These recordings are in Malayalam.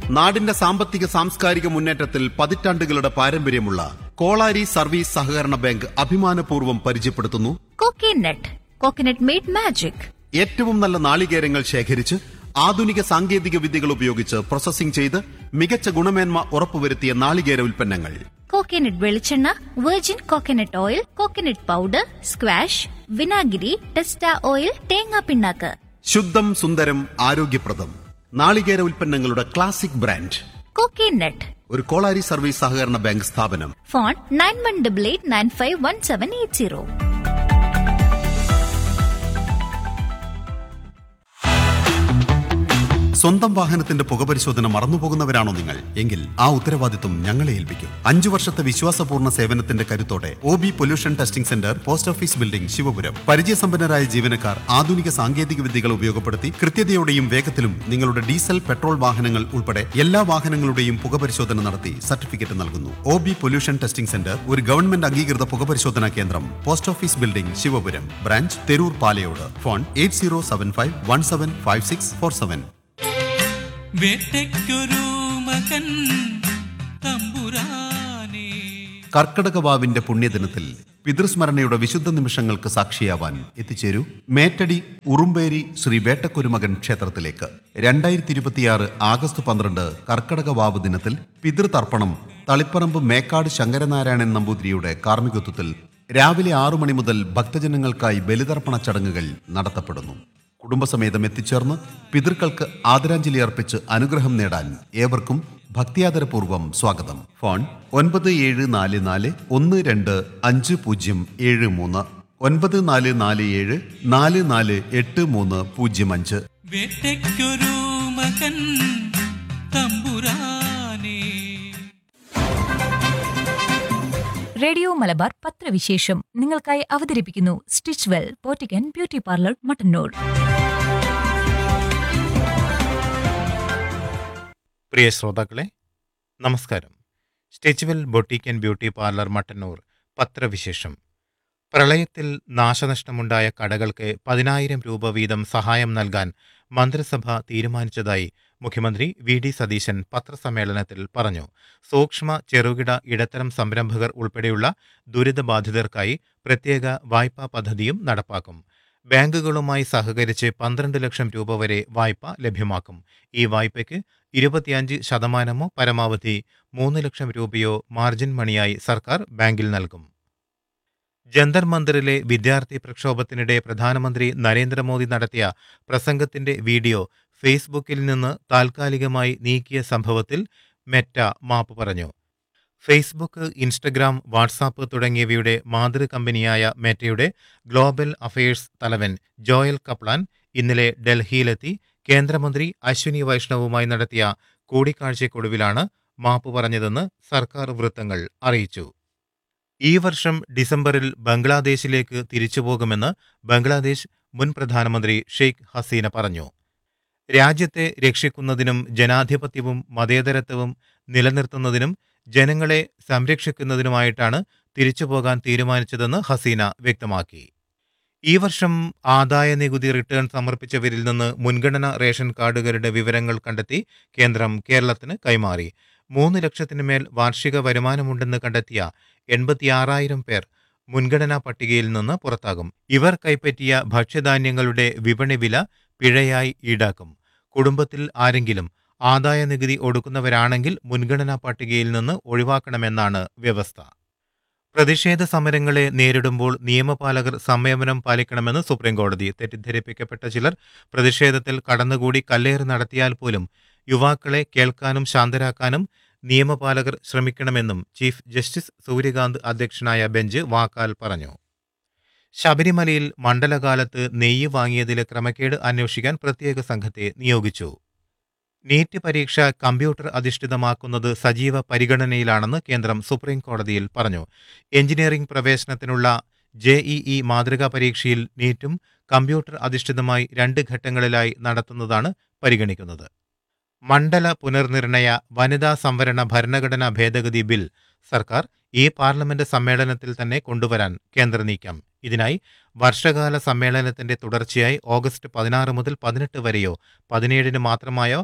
നാടിന്റെ സാമ്പത്തിക സാംസ്കാരിക മുന്നേറ്റത്തിൽ പതിറ്റാണ്ടുകളുടെ പാരമ്പര്യമുള്ള കോളാരി സർവീസ് സഹകരണ ബാങ്ക് അഭിമാനപൂർവ്വം പരിചയപ്പെടുത്തുന്നു കോക്കനട്ട് കോക്കനട്ട് മെയ്ഡ് മാജിക് ഏറ്റവും നല്ല നാളികേരങ്ങൾ ശേഖരിച്ച് ആധുനിക സാങ്കേതിക വിദ്യകൾ ഉപയോഗിച്ച് പ്രോസസ്സിംഗ് ചെയ്ത് മികച്ച ഗുണമേന്മ ഉറപ്പുവരുത്തിയ നാളികേര ഉൽപ്പന്നങ്ങൾ കോക്കനട്ട് വെളിച്ചെണ്ണ virgin coconut oil coconut powder squash വിനാഗിരി ടെസ്റ്റ ഓയിൽ തേങ്ങാ പിണ്ണാക്ക് ശുദ്ധം സുന്ദരം ആരോഗ്യപ്രദം നാളികേര ഉൽപ്പന്നങ്ങളുടെ ക്ലാസിക് ബ്രാൻഡ് കോക്കനട്ട് ഒരു കോളാരി സർവീസ് സഹകരണ ബാങ്ക് സ്ഥാപനം phone nine one double eight nine five one seven eight zero സ്വന്തം വാഹനത്തിന്റെ പുകപരിശോധന മറന്നുപോകുന്നവരാണോ നിങ്ങൾ എങ്കിൽ ആ ഉത്തരവാദിത്വം ഞങ്ങളെ ഏൽപ്പിക്കും അഞ്ചു വർഷത്തെ വിശ്വാസപൂർണ്ണ സേവനത്തിന്റെ കരുത്തോടെ O B pollution testing centre post office building Sivapuram പരിചയസമ്പന്നരായ ജീവനക്കാർ ആധുനിക സാങ്കേതിക വിദ്യകൾ ഉപയോഗപ്പെടുത്തി കൃത്യതയോടെയും വേഗത്തിലും നിങ്ങളുടെ ഡീസൽ പെട്രോൾ വാഹനങ്ങൾ ഉൾപ്പെടെ എല്ലാ വാഹനങ്ങളുടെയും പുകപരിശോധന നടത്തി സർട്ടിഫിക്കറ്റ് നൽകുന്നു O B pollution testing centre ഒരു ഗവൺമെന്റ് അംഗീകൃത പുകപരിശോധനാ കേന്ദ്രം post office building Sivapuram branch Theroor Palayode phone eight zero seven five one seven five six four seven വേട്ടയ്ക്കൊരു മകൻ തമ്പുരാനേ കർക്കടകവാവിന്റെ പുണ്യദിനത്തിൽ പിതൃസ്മരണയുടെ വിശുദ്ധ നിമിഷങ്ങൾക്ക് സാക്ഷിയാവാൻ എത്തിച്ചേരൂ മേറ്റടി ഉറുമ്പേരി ശ്രീ വേട്ടക്കുരുമകൻ ക്ഷേത്രത്തിലേക്ക് രണ്ടായിരത്തി ഇരുപത്തിയാറ് ആഗസ്റ്റ് പന്ത്രണ്ട് കർക്കടകവാവ് ദിനത്തിൽ പിതൃതർപ്പണം തളിപ്പറമ്പ് മേക്കാട് ശങ്കരനാരായണൻ നമ്പൂതിരിയുടെ കാർമ്മികത്വത്തിൽ രാവിലെ ആറു മണി മുതൽ ഭക്തജനങ്ങൾക്കായി ബലിതർപ്പണ ചടങ്ങുകൾ നടത്തപ്പെടുന്നു കുടുംബസമേതം എത്തിച്ചേർന്ന് പിതൃക്കൾക്ക് ആദരാഞ്ജലി അർപ്പിച്ച് അനുഗ്രഹം നേടാൻ ഏവർക്കും ഭക്തിയാദരപൂർവ്വം സ്വാഗതം ഫോൺ ഒൻപത് ഏഴ് നാല് നാല് ഒന്ന് രണ്ട് അഞ്ച് പൂജ്യം ഏഴ് മൂന്ന് ഒൻപത് നാല് നാല് ഏഴ് നാല് നാല് എട്ട് മൂന്ന് പൂജ്യം അഞ്ച് വേട്ടയ്ക്കൊരു മകൻ തമ്പുരാനേ റേഡിയോ മലബാർ പത്രവിശേഷം നിങ്ങൾക്കായി അവതരിപ്പിക്കുന്നു Stitchwell boutique and beauty parlour Mattannur പ്രിയ ശ്രോതാക്കളെ നമസ്കാരം Stitchwell boutique and beauty parlour Mattannur പത്രവിശേഷം പ്രളയത്തിൽ നാശനഷ്ടമുണ്ടായ കടകൾക്ക് പതിനായിരം രൂപ വീതം സഹായം നൽകാൻ മന്ത്രിസഭ തീരുമാനിച്ചതായി മുഖ്യമന്ത്രി വി ഡി സതീശൻ പത്രസമ്മേളനത്തിൽ പറഞ്ഞു സൂക്ഷ്മ ചെറുകിട ഇടത്തരം സംരംഭകർ ഉൾപ്പെടെയുള്ള ദുരിതബാധിതർക്കായി പ്രത്യേക വായ്പാ പദ്ധതിയും നടപ്പാക്കും ബാങ്കുകളുമായി സഹകരിച്ച് പന്ത്രണ്ട് ലക്ഷം രൂപ വരെ വായ്പ ലഭ്യമാക്കും ഈ വായ്പയ്ക്ക് ഇരുപത്തിയഞ്ച് ശതമാനമോ പരമാവധി മൂന്ന് ലക്ഷം രൂപയോ മാർജിൻ മണിയായി സർക്കാർ ബാങ്കിൽ നൽകും ജന്തർ മന്ദിറിലെ വിദ്യാർത്ഥി പ്രക്ഷോഭത്തിനിടെ പ്രധാനമന്ത്രി നരേന്ദ്രമോദി നടത്തിയ പ്രസംഗത്തിന്റെ വീഡിയോ ഫേസ്ബുക്കിൽ നിന്ന് താൽക്കാലികമായി നീക്കിയ സംഭവത്തിൽ മെറ്റ മാപ്പ് പറഞ്ഞു ഫേസ്ബുക്ക് ഇൻസ്റ്റഗ്രാം വാട്സാപ്പ് തുടങ്ങിയവയുടെ മാതൃ കമ്പനിയായ മെറ്റയുടെ ഗ്ലോബൽ അഫയേഴ്സ് തലവൻ ജോയൽ കപ്ലാൻ ഇന്നലെ ഡൽഹിയിലെത്തി കേന്ദ്രമന്ത്രി അശ്വിനി വൈഷ്ണവുമായി നടത്തിയ കൂടിക്കാഴ്ചയ്ക്കൊടുവിലാണ് മാപ്പ് പറഞ്ഞതെന്ന് സർക്കാർ വൃത്തങ്ങൾ അറിയിച്ചു ഈ വർഷം ഡിസംബറിൽ ബംഗ്ലാദേശിലേക്ക് തിരിച്ചുപോകുമെന്ന് ബംഗ്ലാദേശ് മുൻ പ്രധാനമന്ത്രി ഷെയ്ഖ് ഹസീന പറഞ്ഞു രാജ്യത്തെ രക്ഷിക്കുന്നതിനും ജനാധിപത്യവും മതേതരത്വവും നിലനിർത്തുന്നതിനും ജനങ്ങളെ സംരക്ഷിക്കുന്നതിനുമായിട്ടാണ് തിരിച്ചുപോകാൻ തീരുമാനിച്ചതെന്ന് ഹസീന വ്യക്തമാക്കി ഈ വർഷം ആദായ നികുതി റിട്ടേൺ സമർപ്പിച്ചവരിൽ നിന്ന് മുൻഗണന റേഷൻ കാർഡുകാരുടെ വിവരങ്ങൾ കണ്ടെത്തി കേന്ദ്രം കേരളത്തിന് കൈമാറി മൂന്ന് ലക്ഷത്തിന് മേൽ വാർഷിക വരുമാനമുണ്ടെന്ന് കണ്ടെത്തിയ എൺപത്തിയാറായിരം പേർ മുൻഗണനാ പട്ടികയിൽ നിന്ന് പുറത്താകും ഇവർ കൈപ്പറ്റിയ ഭക്ഷ്യധാന്യങ്ങളുടെ വിപണി വില പിഴയായി ഈടാക്കും കുടുംബത്തിൽ ആരെങ്കിലും ആദായ നികുതി ഒടുക്കുന്നവരാണെങ്കിൽ മുൻഗണനാ പട്ടികയിൽ നിന്ന് ഒഴിവാക്കണമെന്നാണ് വ്യവസ്ഥ പ്രതിഷേധ സമരങ്ങളെ നേരിടുമ്പോൾ നിയമപാലകർ സംയമനം പാലിക്കണമെന്ന് സുപ്രീംകോടതി തെറ്റിദ്ധരിപ്പിക്കപ്പെട്ട ചിലർ പ്രതിഷേധത്തിൽ കടന്നുകൂടി കല്ലേറ് നടത്തിയാൽ പോലും യുവാക്കളെ കേൾക്കാനും ശാന്തരാക്കാനും നിയമപാലകർ ശ്രമിക്കണമെന്നും ചീഫ് ജസ്റ്റിസ് സൂര്യകാന്ത് അധ്യക്ഷനായ ബെഞ്ച് വാക്കാൽ പറഞ്ഞു ശബരിമലയിൽ മണ്ഡലകാലത്ത് നെയ്യ് വാങ്ങിയതിലെ ക്രമക്കേട് അന്വേഷിക്കാൻ പ്രത്യേക സംഘത്തെ നിയോഗിച്ചു നീറ്റ് പരീക്ഷ കമ്പ്യൂട്ടർ അധിഷ്ഠിതമാക്കുന്നത് സജീവ പരിഗണനയിലാണെന്ന് കേന്ദ്രം സുപ്രീം കോടതിയിൽ പറഞ്ഞു എഞ്ചിനീയറിംഗ് പ്രവേശനത്തിനുള്ള ജെഇഇ മാതൃകാ പരീക്ഷയിൽ നീറ്റും കമ്പ്യൂട്ടർ അധിഷ്ഠിതമായി രണ്ട് ഘട്ടങ്ങളിലായി നടത്തുന്നതാണ് പരിഗണിക്കുന്നത് മണ്ഡല പുനർനിർണയ വനിതാ സംവരണ ഭരണഘടനാ ഭേദഗതി ബിൽ സർക്കാർ ഈ പാർലമെന്റ് സമ്മേളനത്തിൽ തന്നെ കൊണ്ടുവരാൻ കേന്ദ്ര നീക്കം ഇതിനായി വർഷകാല സമ്മേളനത്തിന്റെ തുടർച്ചയായി ഓഗസ്റ്റ് പതിനാറ് മുതൽ പതിനെട്ട് വരെയോ പതിനേഴിന് മാത്രമായോ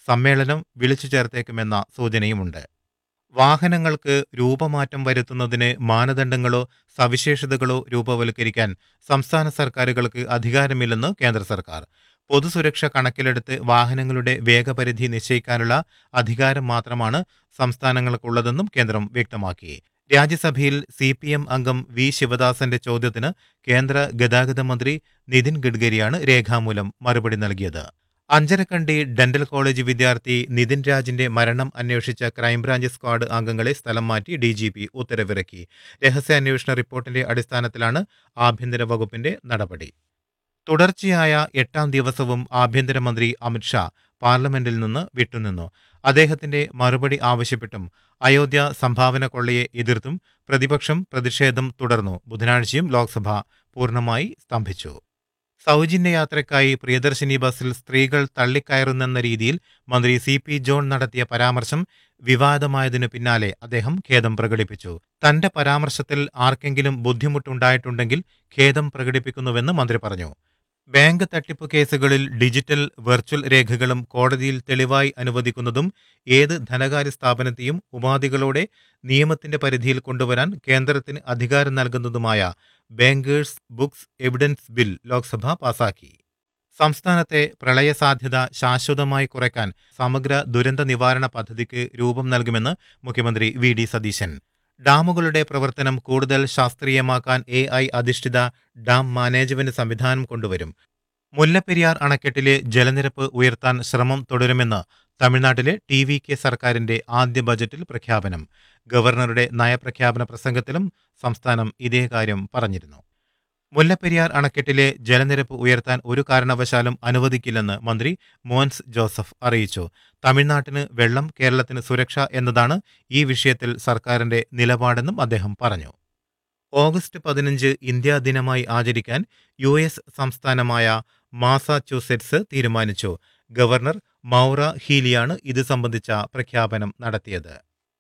സമ്മേളനം വിളിച്ചു ചേർത്തേക്കുമെന്ന സൂചനയുമുണ്ട് വാഹനങ്ങൾക്ക് രൂപമാറ്റം വരുത്തുന്നതിന് മാനദണ്ഡങ്ങളോ സവിശേഷതകളോ രൂപവൽക്കരിക്കാൻ സംസ്ഥാന സർക്കാരുകൾക്ക് അധികാരമില്ലെന്ന് കേന്ദ്ര സർക്കാർ പൊതുസുരക്ഷ കണക്കിലെടുത്ത് വാഹനങ്ങളുടെ വേഗപരിധി നിശ്ചയിക്കാനുള്ള അധികാരം മാത്രമാണ് സംസ്ഥാനങ്ങൾക്കുള്ളതെന്നും കേന്ദ്രം വ്യക്തമാക്കി രാജ്യസഭയിൽ സി പി എം അംഗം വി ശിവദാസന്റെ ചോദ്യത്തിന് കേന്ദ്ര ഗതാഗത മന്ത്രി നിതിൻ ഗഡ്കരിയാണ് രേഖാമൂലം മറുപടി നൽകിയത് അഞ്ചരക്കണ്ടി ഡെന്റൽ കോളേജ് വിദ്യാർത്ഥി നിതിൻ രാജിന്റെ മരണം അന്വേഷിച്ച ക്രൈംബ്രാഞ്ച് സ്ക്വാഡ് അംഗങ്ങളെ സ്ഥലം മാറ്റി ഡി ജി പി ഉത്തരവിറക്കി രഹസ്യാന്വേഷണ റിപ്പോർട്ടിന്റെ അടിസ്ഥാനത്തിലാണ് ആഭ്യന്തര വകുപ്പിന്റെ നടപടി തുടർച്ചയായ എട്ടാം ദിവസവും ആഭ്യന്തരമന്ത്രി അമിത്ഷാ പാർലമെന്റിൽ നിന്ന് വിട്ടുനിന്നു അദ്ദേഹത്തിന്റെ മറുപടി ആവശ്യപ്പെട്ടും അയോധ്യ സംഭാവന കൊള്ളയെ എതിർത്തും പ്രതിപക്ഷം പ്രതിഷേധം തുടർന്നു ബുധനാഴ്ചയും ലോക്സഭ പൂർണ്ണമായി സ്തംഭിച്ചു സൗജന്യ യാത്രയ്ക്കായി പ്രിയദർശിനി ബസ്സിൽ സ്ത്രീകൾ തള്ളിക്കയറുന്നെന്ന രീതിയിൽ മന്ത്രി സി പി ജോൺ നടത്തിയ പരാമർശം വിവാദമായതിനു പിന്നാലെ അദ്ദേഹം ഖേദം പ്രകടിപ്പിച്ചു തന്റെ പരാമർശത്തിൽ ആർക്കെങ്കിലും ബുദ്ധിമുട്ടുണ്ടായിട്ടുണ്ടെങ്കിൽ ഖേദം പ്രകടിപ്പിക്കുന്നുവെന്ന് മന്ത്രി പറഞ്ഞു ബാങ്ക് തട്ടിപ്പ് കേസുകളിൽ ഡിജിറ്റൽ വെർച്വൽ രേഖകളും കോടതിയിൽ തെളിവായി അനുവദിക്കുന്നതും ഏത് ധനകാര്യ സ്ഥാപനത്തെയും ഉപാധികളോടെ നിയമത്തിന്റെ പരിധിയിൽ കൊണ്ടുവരാൻ കേന്ദ്രത്തിന് അധികാരം നൽകുന്നതുമായ bankers books evidence bill Lok Sabha പാസാക്കി സംസ്ഥാനത്തെ പ്രളയ സാധ്യത ശാശ്വതമായി കുറയ്ക്കാൻ സമഗ്ര ദുരന്ത നിവാരണ പദ്ധതിക്ക് രൂപം നൽകുമെന്ന് മുഖ്യമന്ത്രി വി ഡി സതീശൻ ഡാമുകളുടെ പ്രവർത്തനം കൂടുതൽ ശാസ്ത്രീയമാക്കാൻ എ ഐ അധിഷ്ഠിത ഡാം മാനേജ്മെന്റ് സംവിധാനം കൊണ്ടുവരും മുല്ലപ്പെരിയാർ അണക്കെട്ടിലെ ജലനിരപ്പ് ഉയർത്താൻ ശ്രമം തുടരുമെന്ന് തമിഴ്നാട്ടിലെ ടി വി കെ സർക്കാരിന്റെ ആദ്യ ബജറ്റിൽ പ്രഖ്യാപനം ഗവർണറുടെ നയപ്രഖ്യാപന പ്രസംഗത്തിലും സംസ്ഥാനം ഇതേ കാര്യം പറഞ്ഞിരുന്നു മുല്ലപ്പെരിയാർ അണക്കെട്ടിലെ ജലനിരപ്പ് ഉയർത്താൻ ഒരു കാരണവശാലും അനുവദിക്കില്ലെന്ന് മന്ത്രി മോൻസ് ജോസഫ് അറിയിച്ചു തമിഴ്നാട്ടിന് വെള്ളം കേരളത്തിന് സുരക്ഷ എന്നതാണ് ഈ വിഷയത്തിൽ സർക്കാരിന്റെ നിലപാടെന്നും അദ്ദേഹം പറഞ്ഞു ഓഗസ്റ്റ് പതിനഞ്ച് ഇന്ത്യാ ദിനമായി ആചരിക്കാൻ യു എസ് സംസ്ഥാനമായ മാസാച്യൂസെറ്റ്സ് തീരുമാനിച്ചു ഗവർണർ മൗറ ഹീലിയാണ് ഇത് സംബന്ധിച്ച പ്രഖ്യാപനം നടത്തിയത്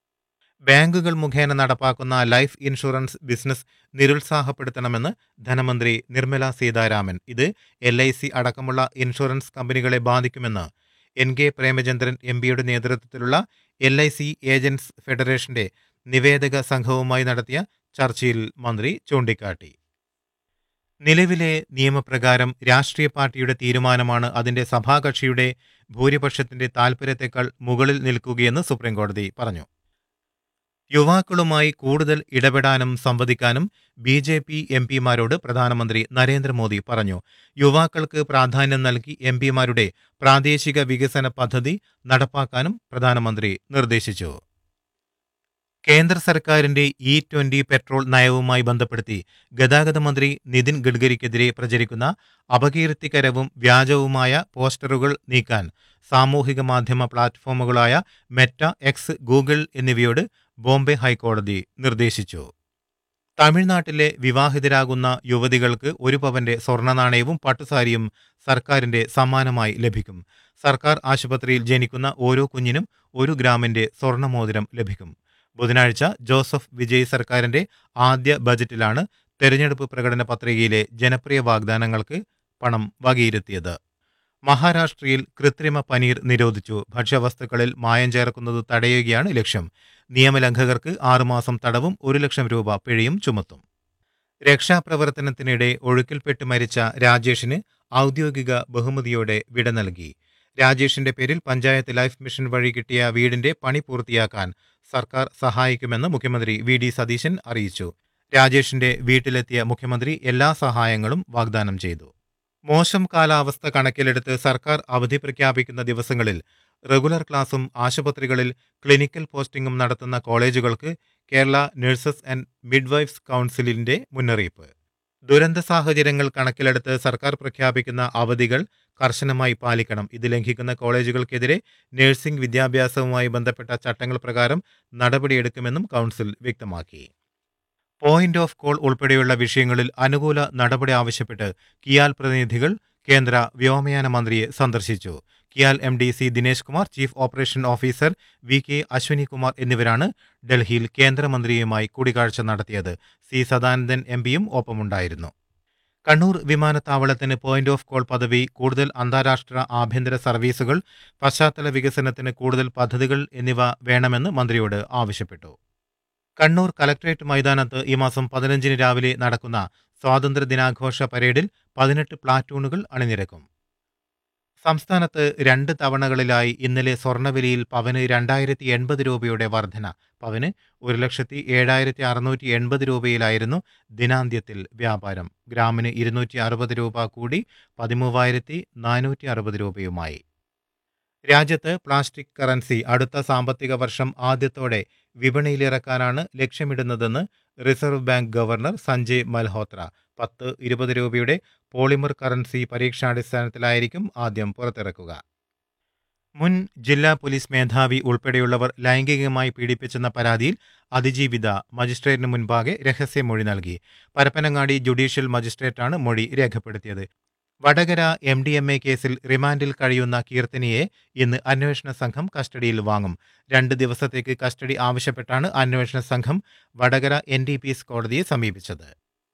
ബാങ്കുകൾ മുഖേന നടപ്പാക്കുന്ന ലൈഫ് ഇൻഷുറൻസ് ബിസിനസ് നിരുത്സാഹപ്പെടുത്തണമെന്ന് ധനമന്ത്രി നിർമ്മല സീതാരാമൻ ഇത് എൽ ഐ സി അടക്കമുള്ള ഇൻഷുറൻസ് കമ്പനികളെ ബാധിക്കുമെന്ന് എൻ കെ പ്രേമചന്ദ്രൻ എം പിയുടെ നേതൃത്വത്തിലുള്ള എൽ ഐ സി ഏജൻസ് ഫെഡറേഷന്റെ നിവേദക സംഘവുമായി നടത്തിയ ചർച്ചയിൽ മന്ത്രി ചൂണ്ടിക്കാട്ടി നിലവിലെ നിയമപ്രകാരം രാഷ്ട്രീയ പാർട്ടിയുടെ തീരുമാനമാണ് അതിന്റെ സഭാകക്ഷിയുടെ ഭൂരിപക്ഷത്തിന്റെ താൽപര്യത്തെക്കാൾ മുകളിൽ നിൽക്കുകയെന്ന് സുപ്രീംകോടതി പറഞ്ഞു യുവാക്കളുമായി കൂടുതൽ ഇടപെടാനും സംവദിക്കാനും ബി ജെ പി എം പിമാരോട് പ്രധാനമന്ത്രി നരേന്ദ്രമോദി പറഞ്ഞു യുവാക്കൾക്ക് പ്രാധാന്യം നൽകി എം പിമാരുടെ പ്രാദേശിക വികസന പദ്ധതി നടപ്പാക്കാനും പ്രധാനമന്ത്രി നിർദ്ദേശിച്ചു കേന്ദ്ര സർക്കാരിന്റെ ഇ ട്വന്റി പെട്രോൾ നയവുമായി ബന്ധപ്പെടുത്തി ഗതാഗത മന്ത്രി നിതിൻ ഗഡ്കരിക്കെതിരെ പ്രചരിക്കുന്ന അപകീർത്തികരവും വ്യാജവുമായ പോസ്റ്ററുകൾ നീക്കാൻ സാമൂഹിക മാധ്യമ പ്ലാറ്റ്ഫോമുകളായ മെറ്റ എക്സ് ഗൂഗിൾ എന്നിവയോട് ബോംബെ ഹൈക്കോടതി നിർദ്ദേശിച്ചു തമിഴ്നാട്ടിലെ വിവാഹിതരാകുന്ന യുവതികൾക്ക് ഒരു പവന്റെ സ്വർണ്ണനാണയവും പട്ടുസാരിയും സർക്കാരിന്റെ സമ്മാനമായി ലഭിക്കും സർക്കാർ ആശുപത്രിയിൽ ജനിക്കുന്ന ഓരോ കുഞ്ഞിനും ഒരു ഗ്രാമിന്റെ സ്വർണ്ണമോതിരം ലഭിക്കും ബുധനാഴ്ച ജോസഫ് വിജയ് സർക്കാരിന്റെ ആദ്യ ബജറ്റിലാണ് തെരഞ്ഞെടുപ്പ് പ്രകടന പത്രികയിലെ ജനപ്രിയ വാഗ്ദാനങ്ങൾക്ക് പണം വകയിരുത്തിയത് മഹാരാഷ്ട്രയിൽ കൃത്രിമ പനീർ നിരോധിച്ചു ഭക്ഷ്യവസ്തുക്കളിൽ മായം ചേർക്കുന്നത് തടയുകയാണ് ലക്ഷ്യം നിയമലംഘകർക്ക് ആറുമാസം തടവും ഒരു ലക്ഷം രൂപ പിഴയും ചുമത്തും രക്ഷാപ്രവർത്തനത്തിനിടെ ഒഴുക്കിൽപ്പെട്ട് മരിച്ച രാജേഷിന് ഔദ്യോഗിക ബഹുമതിയോടെ വിട നൽകി രാജേഷിന്റെ പേരിൽ പഞ്ചായത്ത് ലൈഫ് മിഷൻ വഴി കിട്ടിയ വീടിന്റെ പണി പൂർത്തിയാക്കാൻ സർക്കാർ സഹായിക്കുമെന്ന് മുഖ്യമന്ത്രി വി ഡി സതീശൻ അറിയിച്ചു രാജേഷിന്റെ വീട്ടിലെത്തിയ മുഖ്യമന്ത്രി എല്ലാ സഹായങ്ങളും വാഗ്ദാനം ചെയ്തു മോശം കാലാവസ്ഥ കണക്കിലെടുത്ത് സർക്കാർ അവധി പ്രഖ്യാപിക്കുന്ന ദിവസങ്ങളിൽ റെഗുലർ ക്ലാസും ആശുപത്രികളിൽ ക്ലിനിക്കൽ പോസ്റ്റിംഗും നടത്തുന്ന കോളേജുകൾക്ക് കേരള നഴ്സസ് ആൻഡ് മിഡ്വൈഫ്സ് കൗൺസിലിന്റെ മുന്നറിയിപ്പ് ദുരന്ത സാഹചര്യങ്ങൾ കണക്കിലെടുത്ത് സർക്കാർ പ്രഖ്യാപിക്കുന്ന അവധികൾ കർശനമായി പാലിക്കണം ഇത് ലംഘിക്കുന്ന കോളേജുകൾക്കെതിരെ നഴ്സിംഗ് വിദ്യാഭ്യാസവുമായി ബന്ധപ്പെട്ട ചട്ടങ്ങൾ പ്രകാരം നടപടിയെടുക്കുമെന്നും കൗൺസിൽ വ്യക്തമാക്കി പോയിന്റ് ഓഫ് കോൾ ഉൾപ്പെടെയുള്ള വിഷയങ്ങളിൽ അനുകൂല നടപടി ആവശ്യപ്പെട്ട് കിയാൽ പ്രതിനിധികൾ കേന്ദ്ര വ്യോമയാന മന്ത്രിയെ സന്ദർശിച്ചു KIAL M D C Dinesh Kumar chief operation officer V K Ashwini Kumar എന്നിവരാണ് ഡൽഹിയിൽ കേന്ദ്രമന്ത്രിയുമായി കൂടിക്കാഴ്ച നടത്തിയത് സി സദാനന്ദൻ എം പിയും ഒപ്പമുണ്ടായിരുന്നു കണ്ണൂർ വിമാനത്താവളത്തിന് പോയിന്റ് ഓഫ് കോൾ പദവി കൂടുതൽ അന്താരാഷ്ട്ര ആഭ്യന്തര സർവീസുകൾ പശ്ചാത്തല വികസനത്തിന് കൂടുതൽ പദ്ധതികൾ എന്നിവ വേണമെന്ന് മന്ത്രിയോട് ആവശ്യപ്പെട്ടു കണ്ണൂർ കലക്ട്രേറ്റ് മൈതാനത്ത് ഈ മാസം പതിനഞ്ചിന് രാവിലെ നടക്കുന്ന സ്വാതന്ത്ര്യ ദിനാഘോഷ പരേഡിൽ പതിനെട്ട് പ്ലാറ്റൂണുകൾ അണിനിരക്കും സംസ്ഥാനത്ത് രണ്ട് തവണകളിലായി ഇന്നലെ സ്വർണ്ണവിലയിൽ പവന് രണ്ടായിരത്തി എൺപത് രൂപയുടെ വർധന പവന് ഒരു ലക്ഷത്തി ഏഴായിരത്തി അറുന്നൂറ്റി എൺപത് രൂപയിലായിരുന്നു ദിനാന്ത്യത്തിൽ വ്യാപാരം ഗ്രാമിന് ഇരുന്നൂറ്റി അറുപത് രൂപ കൂടി പതിമൂവായിരത്തി നാനൂറ്റി അറുപത് രൂപയുമായി രാജ്യത്ത് പ്ലാസ്റ്റിക് കറൻസി അടുത്ത സാമ്പത്തിക വർഷം ആദ്യത്തോടെ വിപണിയിലിറക്കാനാണ് ലക്ഷ്യമിടുന്നതെന്ന് Reserve Bank governor Sanjay Malhotra പത്ത് ഇരുപത് രൂപയുടെ പോളിമർ കറൻസി പരീക്ഷാടിസ്ഥാനത്തിലായിരിക്കും ആദ്യം പുറത്തിറക്കുക മുൻ ജില്ലാ പോലീസ് മേധാവി ഉൾപ്പെടെയുള്ളവർ ലൈംഗികമായി പീഡിപ്പിച്ചെന്ന പരാതിയിൽ അതിജീവിത മജിസ്ട്രേറ്റിന് മുൻപാകെ രഹസ്യമൊഴി നൽകി പരപ്പനങ്ങാടി ജുഡീഷ്യൽ മജിസ്ട്രേറ്റാണ് മൊഴി രേഖപ്പെടുത്തിയത് Vadakara M D M A കേസിൽ റിമാൻഡിൽ കഴിയുന്ന കീർത്തനിയെ ഇന്ന് അന്വേഷണ സംഘം കസ്റ്റഡിയിൽ വാങ്ങും രണ്ട് ദിവസത്തേക്ക് കസ്റ്റഡി ആവശ്യപ്പെട്ടാണ് അന്വേഷണ സംഘം Vadakara N D P S കോടതിയെ സമീപിച്ചത്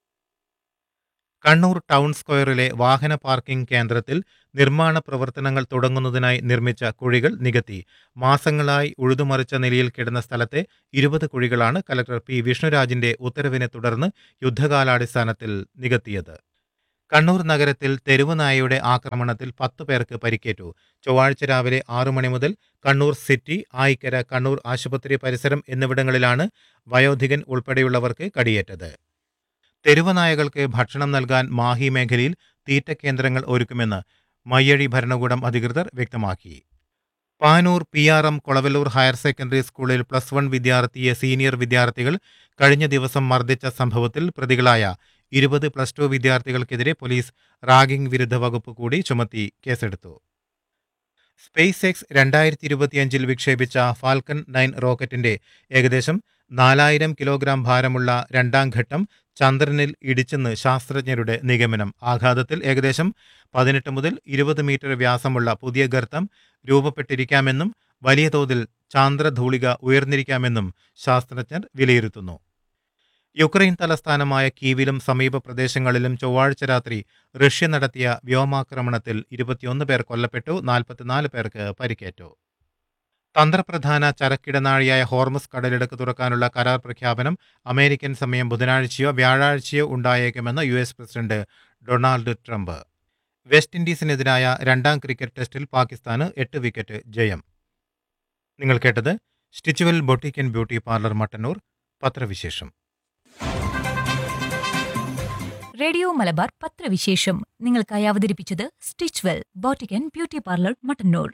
കണ്ണൂർ ടൗൺ സ്ക്വയറിലെ വാഹന പാർക്കിംഗ് കേന്ദ്രത്തിൽ നിർമ്മാണ പ്രവർത്തനങ്ങൾ തുടങ്ങുന്നതിനായി നിർമ്മിച്ച കുഴികൾ നികത്തി മാസങ്ങളായി ഉഴുതുമറിച്ച നിലയിൽ കിടന്ന സ്ഥലത്തെ ഇരുപത് കുഴികളാണ് കലക്ടർ പി വിഷ്ണുരാജിന്റെ ഉത്തരവിനെ തുടർന്ന് യുദ്ധകാലാടിസ്ഥാനത്തിൽ നികത്തിയത് കണ്ണൂർ നഗരത്തിൽ തെരുവ് നായയുടെ ആക്രമണത്തിൽ പത്ത് പേർക്ക് പരിക്കേറ്റു ചൊവ്വാഴ്ച രാവിലെ ആറു മണി മുതൽ കണ്ണൂർ സിറ്റി ആയിക്കര കണ്ണൂർ ആശുപത്രി പരിസരം എന്നിവിടങ്ങളിലാണ് വയോധികൻ ഉൾപ്പെടെയുള്ളവർക്ക് കടിയേറ്റത് തെരുവ് നായകൾക്ക് ഭക്ഷണം നൽകാൻ മാഹി മേഖലയിൽ തീറ്റ കേന്ദ്രങ്ങൾ ഒരുക്കുമെന്ന് മയ്യഴി ഭരണകൂടം അധികൃതർ വ്യക്തമാക്കി Panoor P R M Kolavallur higher secondary സ്കൂളിൽ പ്ലസ് വൺ വിദ്യാർത്ഥിയെ സീനിയർ വിദ്യാർത്ഥികൾ കഴിഞ്ഞ ദിവസം മർദ്ദിച്ച സംഭവത്തിൽ പ്രതികളായ ഇരുപത് പ്ലസ് ടു വിദ്യാർത്ഥികൾക്കെതിരെ പോലീസ് റാഗിംഗ് വിരുദ്ധ വകുപ്പ് കൂടി ചുമത്തി കേസെടുത്തു സ്പേസ് എക്സ് രണ്ടായിരത്തി ഇരുപത്തിയഞ്ചിൽ വിക്ഷേപിച്ച ഫാൽക്കൺ നയൻ റോക്കറ്റിന്റെ ഏകദേശം നാലായിരം കിലോഗ്രാം ഭാരമുള്ള രണ്ടാം ഘട്ടം ചന്ദ്രനിൽ ഇടിച്ചെന്ന് ശാസ്ത്രജ്ഞരുടെ നിഗമനം ആഘാതത്തിൽ ഏകദേശം പതിനെട്ട് മുതൽ ഇരുപത് മീറ്റർ വ്യാസമുള്ള പുതിയ ഗർത്തം രൂപപ്പെട്ടിരിക്കാമെന്നും വലിയ തോതിൽ ചാന്ദ്രധൂളിക ഉയർന്നിരിക്കാമെന്നും ശാസ്ത്രജ്ഞർ വിലയിരുത്തുന്നു യുക്രൈൻ തലസ്ഥാനമായ കീവിലും സമീപ പ്രദേശങ്ങളിലും ചൊവ്വാഴ്ച രാത്രി റഷ്യ നടത്തിയ വ്യോമാക്രമണത്തിൽ ഇരുപത്തിയൊന്ന് പേർ കൊല്ലപ്പെട്ടു നാൽപ്പത്തിനാല് പേർക്ക് പരിക്കേറ്റു തന്ത്രപ്രധാന ചരക്കിടനാഴിയായ ഹോർമസ് കടലിടുക്ക് തുറക്കാനുള്ള കരാർ പ്രഖ്യാപനം അമേരിക്കൻ സമയം ബുധനാഴ്ചയോ വ്യാഴാഴ്ചയോ ഉണ്ടായേക്കുമെന്ന് U S president Donald Trump West ഇൻഡീസിനെതിരായ രണ്ടാം ക്രിക്കറ്റ് ടെസ്റ്റിൽ പാകിസ്ഥാന് എട്ട് വിക്കറ്റ് ജയം നിങ്ങൾ കേട്ടത് Stitchwell boutique and beauty parlour Mattannur പത്രവിശേഷം റേഡിയോ മലബാർ പത്രവിശേഷം നിങ്ങൾക്കായി അവതരിപ്പിച്ചത് Stitchwell boutique and beauty parlour Mattannur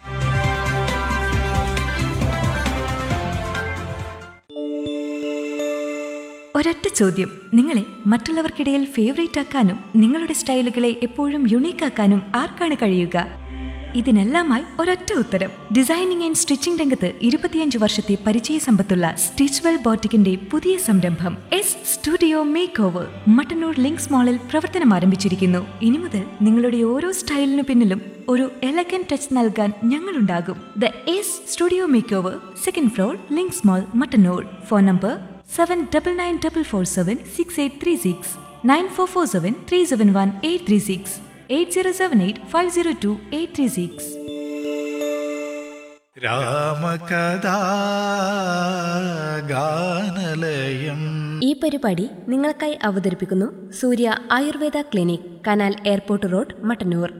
ഒരൊറ്റ ചോദ്യം നിങ്ങളെ മറ്റുള്ളവർക്കിടയിൽ ഫേവറേറ്റ് ആക്കാനും നിങ്ങളുടെ സ്റ്റൈലുകളെ എപ്പോഴും യുണീക്ക് ആക്കാനും ആർക്കാണ് കഴിയുക ഇതിനെല്ലാമായി ഒരൊറ്റ ഉത്തരം ഡിസൈനിങ് ആൻഡ് സ്റ്റിച്ചിംഗ് രംഗത്ത് ഇരുപത്തിയഞ്ച് വർഷത്തെ പരിചയ സമ്പത്തുള്ള സ്റ്റിച്ച്വെൽ ബോട്ടിക്കിന്റെ പുതിയ സംരംഭം S studio makeover Mattannur Lynx മാളിൽ പ്രവർത്തനം ആരംഭിച്ചിരിക്കുന്നു ഇനി മുതൽ നിങ്ങളുടെ ഓരോ സ്റ്റൈലിനു പിന്നിലും ഒരു എലഗൻ ടച്ച് നൽകാൻ ഞങ്ങളുണ്ടാകും the S studio makeover second floor Lynx mall Mattannur phone number seven double nine double four seven six eight three six nine four four seven three seven one eight three six eight zero seven eight five zero two eight three six രാമകഥാ ഗാനലയം ഈ പരിപാടി നിങ്ങൾക്കായി അവതരിപ്പിക്കുന്നു Surya Ayurveda clinic canal airport road Mattannur